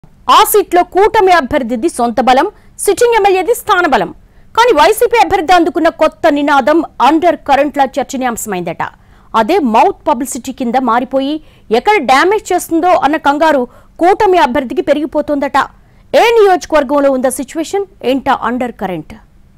ఆ సీట్లో కూటమి అభ్యర్థిది సొంత బలం సిట్టింగ్ ఎమ్మెల్యేది స్థానబలం కానీ వైసీపీ అభ్యర్థి అందుకున్న కొత్త నినాదం అండర్ కరెంట్లా చర్చనీయాంశమైందట అదే మౌత్ పబ్లిసిటీ కింద మారిపోయి ఎక్కడ డ్యామేజ్ చేస్తుందో అన్న కంగారు కూటమి అభ్యర్థికి పెరిగిపోతోందట ఏ నియోజకవర్గంలో ఉందా సిచ్యువేషన్ ఏంటా అండర్ కరెంట్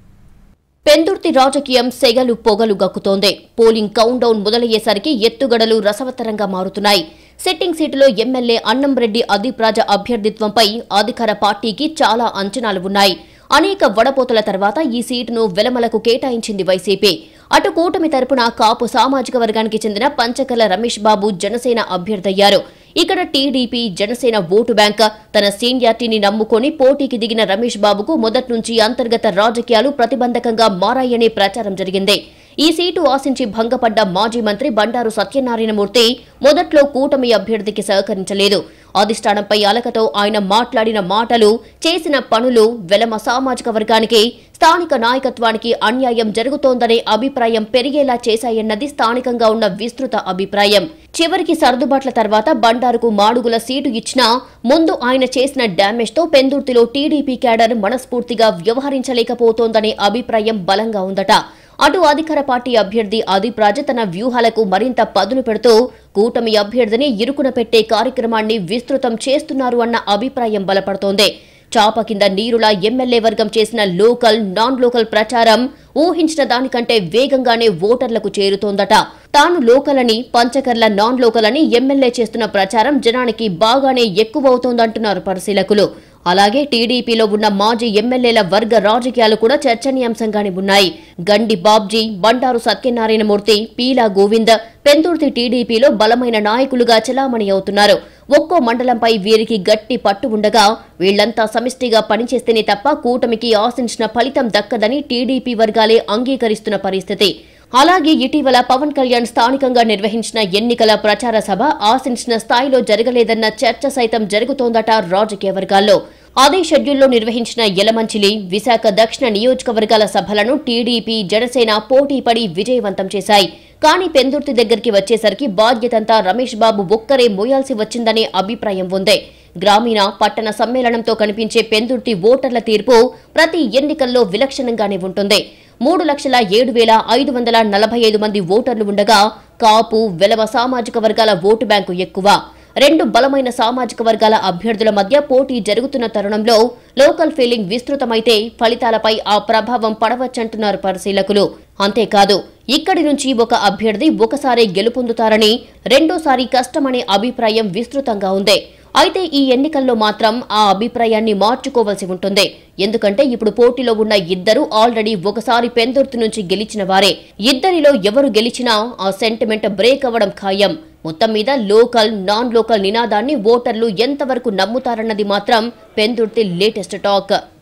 పెందుర్తి రాజకీయం సెగలు పొగలు గక్కుతోంది పోలింగ్ కౌంట్ డౌన్ మొదలయ్యేసరికి ఎత్తుగడలు రసవత్తరంగా మారుతున్నాయి సిట్టింగ్ సీటులో ఎమ్మెల్యే అన్నంరెడ్డి అదీప్ రాజా అభ్యర్థిత్వంపై అధికార పార్టీకి చాలా అంచనాలు ఉన్నాయి అనేక వడపోతల తర్వాత ఈ సీటును వెలమలకు కేటాయించింది వైసీపీ అటు కూటమి తరపున కాపు సామాజిక వర్గానికి చెందిన పంచకల రమేష్ బాబు జనసేన అభ్యర్థయ్యారు ఇక్కడ టీడీపీ జనసేన ఓటు బ్యాంక్ తన సీనియారిటీని నమ్ముకొని పోటీకి దిగిన రమేష్ బాబుకు మొదటి నుంచి అంతర్గత రాజకీయాలు ప్రతిబంధకంగా మారాయనే ప్రచారం జరిగింది ఈ సీటు ఆశించి భంగపడ్డ మాజీ మంత్రి బండారు సత్యనారాయణమూర్తి మొదట్లో కూటమి అభ్యర్థికి సహకరించలేదు అధిష్టానంపై అలకతో ఆయన మాట్లాడిన మాటలు చేసిన పనులు వెలమ సామాజిక వర్గానికి స్థానిక నాయకత్వానికి అన్యాయం జరుగుతోందనే అభిప్రాయం పెరిగేలా చేశాయన్నది స్థానికంగా ఉన్న విస్తృత అభిప్రాయం చివరికి సర్దుబాట్ల తర్వాత బండారుకు మాడుగుల సీటు ఇచ్చినా ముందు ఆయన చేసిన డ్యామేజ్ తో పెందుర్తిలో టీడీపీ క్యాడర్ మనస్ఫూర్తిగా వ్యవహరించలేకపోతోందనే అభిప్రాయం బలంగా ఉందట అటు అధికార పార్టీ అభ్యర్థి అదీప్ రాజ తన వ్యూహాలకు మరింత పదును పెడుతూ కూటమి అభ్యర్థిని ఇరుకున పెట్టే కార్యక్రమాన్ని విస్తృతం చేస్తున్నారు అన్న అభిప్రాయం బలపడుతోంది చాప కింద నీరులా ఎమ్మెల్యే వర్గం చేసిన లోకల్ నాన్ లోకల్ ప్రచారం ఊహించిన దానికంటే వేగంగానే ఓటర్లకు చేరుతోందట తాను లోకల్ అని పంచకర్ల నాన్ లోకల్ అని ఎమ్మెల్యే చేస్తున్న ప్రచారం జనానికి బాగానే ఎక్కువవుతోందంటున్నారు పరిశీలకులు అలాగే టీడీపీలో ఉన్న మాజీ ఎమ్మెల్యేల వర్గ రాజకీయాలు కూడా చర్చనీయాంశంగానే ఉన్నాయి గండి బాబ్జీ బండారు సత్యనారాయణమూర్తి పీలా గోవింద్ పెందుర్తి టీడీపీలో బలమైన నాయకులుగా చలామణి అవుతున్నారు ఒక్కో మండలంపై వీరికి గట్టి పట్టు ఉండగా వీళ్లంతా సమిష్టిగా పనిచేస్తేనే తప్ప కూటమికి ఆశించిన ఫలితం దక్కదని టీడీపీ వర్గాలే అంగీకరిస్తున్న పరిస్థితి అలాగే ఇటీవల పవన్ కళ్యాణ్ స్థానికంగా నిర్వహించిన ఎన్నికల ప్రచార సభ ఆశించిన స్థాయిలో జరగలేదన్న చర్చ సైతం జరుగుతోందట రాజకీయ వర్గాల్లో అదే షెడ్యూల్లో నిర్వహించిన యలమంచిలి విశాఖ దక్షిణ నియోజకవర్గాల సభలను టీడీపీ జనసేన పోటీపడి విజయవంతం చేశాయి కానీ పెందుర్తి దగ్గరికి వచ్చేసరికి బాధ్యతంతా రమేష్ బాబు ఒక్కరే మోయాల్సి వచ్చిందనే అభిప్రాయం ఉంది గ్రామీణ పట్టణ సమ్మేళనంతో కనిపించే పెందుర్తి ఓటర్ల తీర్పు ప్రతి ఎన్నికల్లో విలక్షణంగానే ఉంటుంది మూడు లక్షల ఏడు వేల ఐదు వందల నలభై ఐదు మంది ఓటర్లు ఉండగా కాపు వెలవ సామాజిక వర్గాల ఓటు బ్యాంకు ఎక్కువ రెండు బలమైన సామాజిక వర్గాల అభ్యర్థుల మధ్య పోటీ జరుగుతున్న తరుణంలో లోకల్ ఫీలింగ్ విస్తృతమైతే ఫలితాలపై ఆ ప్రభావం పడవచ్చంటున్నారు పరిశీలకులు అంతేకాదు ఇక్కడి నుంచి ఒక అభ్యర్థి ఒకసారి గెలుపొందుతారని రెండోసారి కష్టమనే అభిప్రాయం విస్తృతంగా ఉంది అయితే ఈ ఎన్నికల్లో మాత్రం ఆ అభిప్రాయాన్ని మార్చుకోవాల్సి ఉంటుంది ఎందుకంటే ఇప్పుడు పోటీలో ఉన్న ఇద్దరు ఆల్రెడీ ఒకసారి పెందుర్తి నుంచి గెలిచిన వారే ఇద్దరిలో ఎవరు గెలిచినా ఆ సెంటిమెంట్ బ్రేక్ అవ్వడం ఖాయం మొత్తం మీద లోకల్ నాన్ లోకల్ నినాదాన్ని ఓటర్లు ఎంతవరకు నమ్ముతారన్నది మాత్రం పెందుర్తి లేటెస్ట్ టాక్